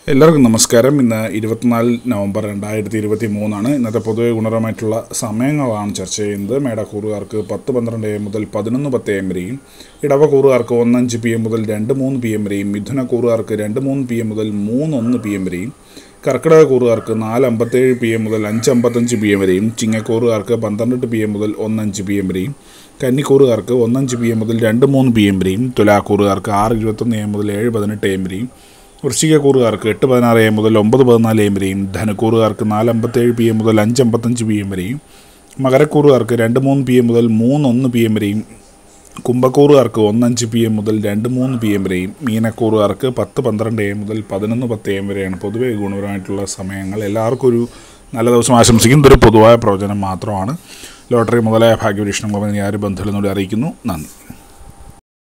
എല്ലാവർക്കും നമസ്കാരം ഇന്ന് ഇരുപത്തിനാല് നവംബർ രണ്ടായിരത്തി ഇരുപത്തി മൂന്നാണ് ഇന്നത്തെ പൊതുവെ ഗുണപരമായിട്ടുള്ള സമയങ്ങളാണ് ചർച്ച ചെയ്യുന്നത് മേടക്കൂറുകാർക്ക് പത്ത് പന്ത്രണ്ട് എം മുതൽ പതിനൊന്ന് പത്ത് എം വരെയും ഇടവക്കൂറുകാർക്ക് ഒന്നഞ്ച് പി എം മുതൽ രണ്ട് മൂന്ന് പി എം വരെയും മിഥുനക്കൂറുകാർക്ക് രണ്ട് മൂന്ന് പി എം മുതൽ മൂന്ന് ഒന്ന് പി എം വരെയും കർക്കിടക കൂറുകാർക്ക് നാല് അമ്പത്തേഴ് പി എം മുതൽ അഞ്ച് അമ്പത്തഞ്ച് പി എം വരെയും ചിങ്ങക്കൂറുകാർക്ക് പന്ത്രണ്ട് പി എം മുതൽ ഒന്നഞ്ച് പി എം വരെയും കന്നിക്കൂറുകാർക്ക് ഒന്നഞ്ച് പി എം മുതൽ രണ്ട് മൂന്ന് പി എം വരെയും തുലാക്കൂറുകാർക്ക് ആറ് ഇരുപത്തൊന്ന് എം മുതൽ ഏഴ് പതിനെട്ട് എം വരെയും വൃശ്ചികക്കൂറുകാർക്ക് എട്ട് പതിനാറ് എം മുതൽ ഒമ്പത് പതിനാല് എം വരെയും ധനുക്കൂറുകാർക്ക് നാല് അമ്പത്തേഴ് പി എം മുതൽ അഞ്ച് അമ്പത്തഞ്ച് പി എം വരെയും മകരക്കൂറുകാർക്ക് രണ്ട് മൂന്ന് പി എം മുതൽ മൂന്ന് ഒന്ന് പി എം വരെയും കുംഭക്കൂറുകാർക്ക് ഒന്നഞ്ച് പി എം മുതൽ രണ്ട് മൂന്ന് പി എം വരെയും മീനക്കൂറുകാർക്ക് പത്ത് പന്ത്രണ്ട് എം മുതൽ പതിനൊന്ന് പത്ത് എം വരെയാണ് പൊതുവേ ഗുണപരമായിട്ടുള്ള സമയങ്ങൾ എല്ലാവർക്കും ഒരു നല്ല ദിവസം ആശംസിക്കുന്ന ഒരു പൊതുവായ പ്രവചനം മാത്രമാണ് ലോട്ടറി മുതലായ ഭാഗ്യപരീക്ഷണങ്ങൾ ഞാൻ ബന്ധുവിനോട് അറിയിക്കുന്നു നന്ദി